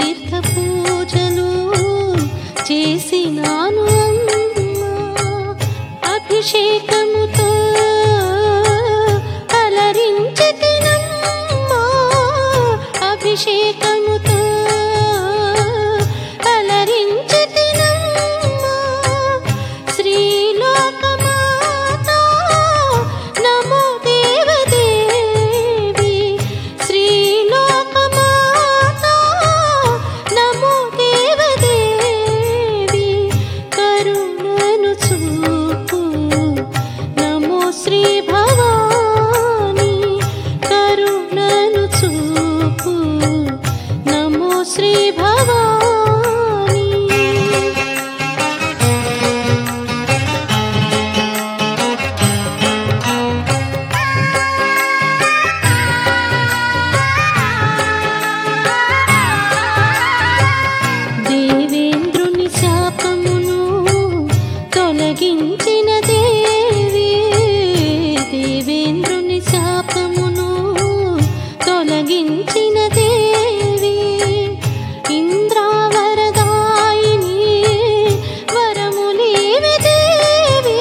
తీర్థ పూజలు చేసినాను అమ్మా అభిషేకముతో అలరించతినమ్మా అభిషేకముతో అలరించతినమ్మా శ్రీలోకమాత నమో దేవదేవి శ్రీలోకమాత నమో దేవదేవి కరుణను చూపు నమో శ్రీ భవాని కరుణను చూపు నమో శ్రీ భవాని దేవేంద్రుని శాపమును తొలగించిన దేవి దేవేంద్రుని శాపమును తొలగించిన దేవి ఇంద్రావరదాయిని వరములీవి దేవి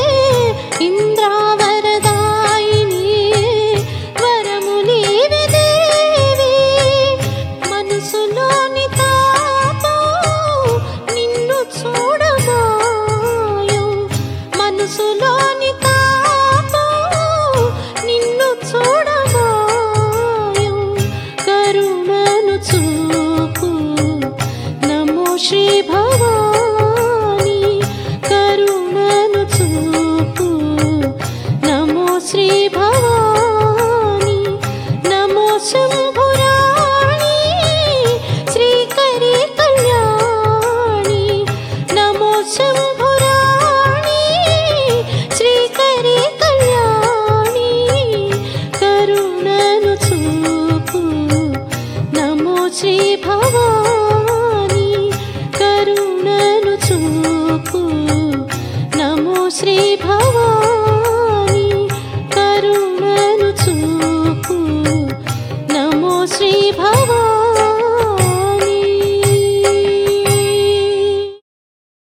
ఇంద్రావరదాయిని వరములీవి దేవి మనసులోని తాపం నిన్ను చూడబోయు మనసులోని తాపం నిన్ను చూడబోయు కరుణను చూపు నమో శ్రీ భవాని కరుణను చూపు నమో శ్రీ భవాని నమో శంభురాణి శ్రీకరి కళ్యాణి నమో శంభురాణి శ్రీకరి కళ్యాణి కరుణను చూపు నమో శ్రీ భవాని కరుణను చూపు నమో శ్రీ భవాని కరుణను చూపు నమో శ్రీ భవాని